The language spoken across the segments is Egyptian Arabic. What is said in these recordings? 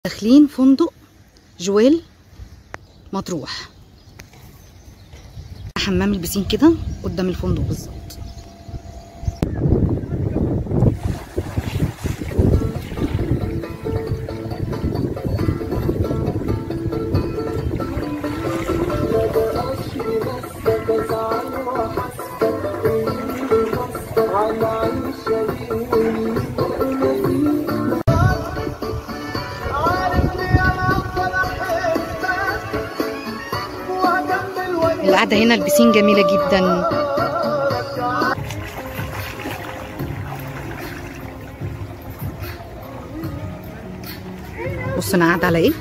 داخلين فندق جويل مطروح حمام البسين كده قدام الفندق بالظبط القعده هنا البسين جميله جدا بص انا قاعده على ايه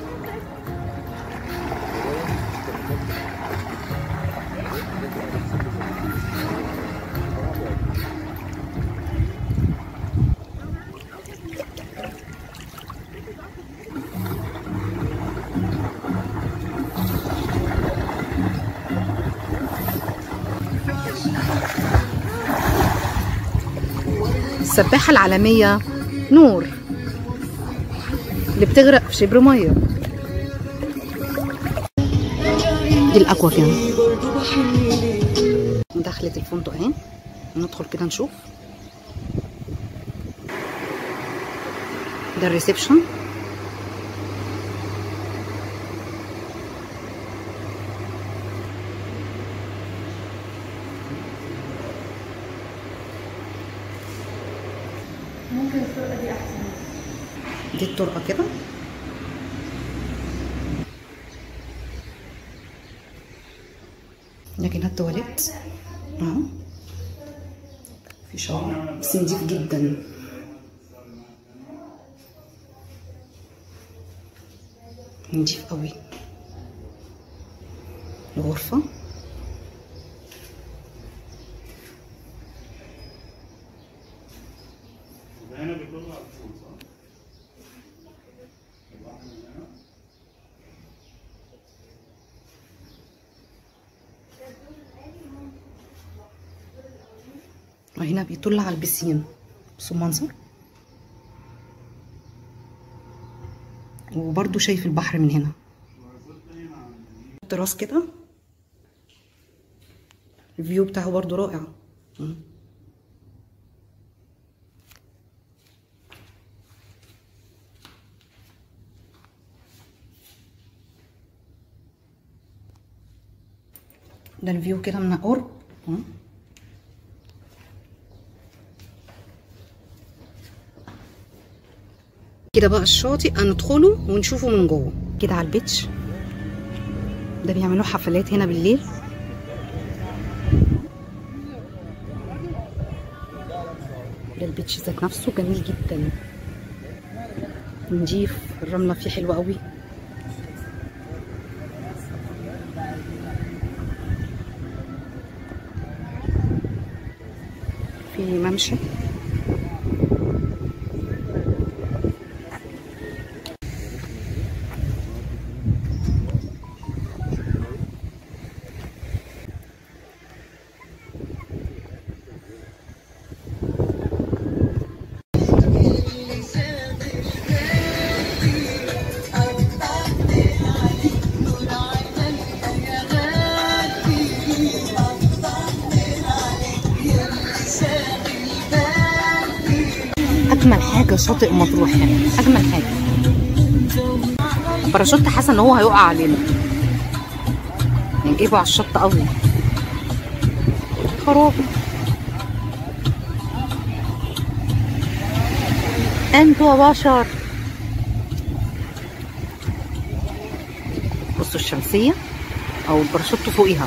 السباحة العالمية نور اللي بتغرق في شبر مية دي الأكوا كان دخلت الفندق اهي ندخل كده نشوف ده الريسبشن ممكن الطرقة دي أحسن دي الطرقة كده لكن التواليت اهو في شاور بس نضيف جدا نضيف قوي الغرفة هنا بيطلع الفول صح؟ الواحد من هنا وهنا بيطل على البسين بصوا المنظر وبرضو شايف البحر من هنا التراس كده الفيو بتاعه برضو رائع مم. ده الفيو كده من قرب مم. كده بقى الشاطئ هندخله ونشوفه من جوه كده على البيتش ده بيعملوا حفلات هنا بالليل ده البيتش ذات نفسه جميل جدا نضيف الرمله فيه حلوه قوي في ممشى اجمل حاجه شاطئ مطروح يعني اجمل حاجه باراشوت حاسه ان هو هيقع علينا نجيبه على الشط قوي خرابي انتوا بشر بصوا الشمسيه او الباراشوت فوقيها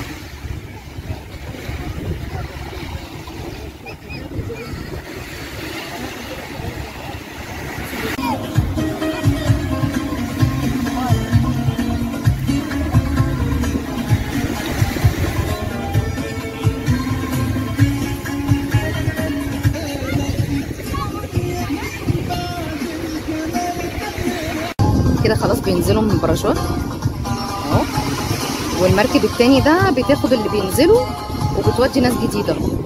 كده خلاص بينزلوا من الباراشوت اهو والمركب التاني ده بتاخد اللي بينزلوا وبتودي ناس جديده